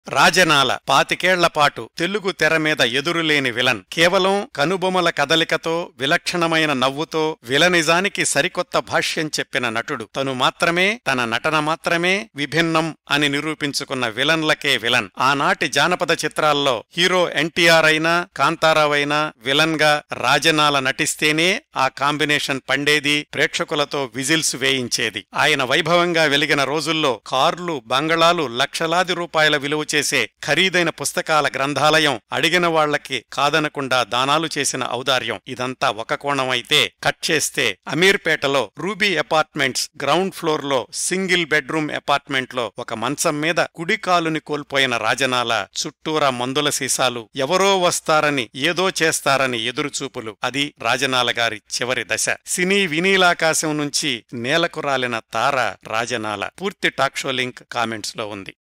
రాజనాల పాతికేళ్ల పాటు తెలుగు తెర మీద ఎదురులేని విలన్ కేవలం కనుబొమల కదలికతో విలక్షణమైన నవ్వుతో విలనిజానికి సరికొత్త భాష్యం చెప్పిన నటుడు తను మాత్రమే తన నటన మాత్రమే విభిన్నం అని నిరూపించుకున్న విలన్లకే విలన్ ఆనాటి జానపద చిత్రాల్లో హీరో ఎన్టీఆర్ అయినా కాంతారావు అయినా విలన్ గా రాజనాల నటిస్తేనే ఆ కాంబినేషన్ పండేది ప్రేక్షకులతో విజిల్స్ వేయించేది ఆయన వైభవంగా వెలిగిన రోజుల్లో కార్లు బంగళాలు లక్షలాది రూపాయల విలువ చేసే ఖరీదైన పుస్తకాల గ్రంథాలయం అడిగిన వాళ్లకి కాదనకుండా దానాలు చేసిన ఔదార్యం ఇదంతా ఒక కోణం అయితే కట్ చేస్తే అమీర్పేటలో రూబీ అపార్ట్మెంట్స్ గ్రౌండ్ ఫ్లోర్ లో సింగిల్ బెడ్రూమ్ అపార్ట్మెంట్ లో ఒక మంచం మీద కుడి కాలుని కోల్పోయిన రాజనాల చుట్టూరా మందుల సీసాలు ఎవరో వస్తారని ఏదో చేస్తారని ఎదురుచూపులు అది రాజనాల గారి చివరి దశ సినీ వినీలాకాశం నుంచి నేలకు రాలిన తార రాజనాల పూర్తి టాక్ షో లింక్ కామెంట్స్ లో ఉంది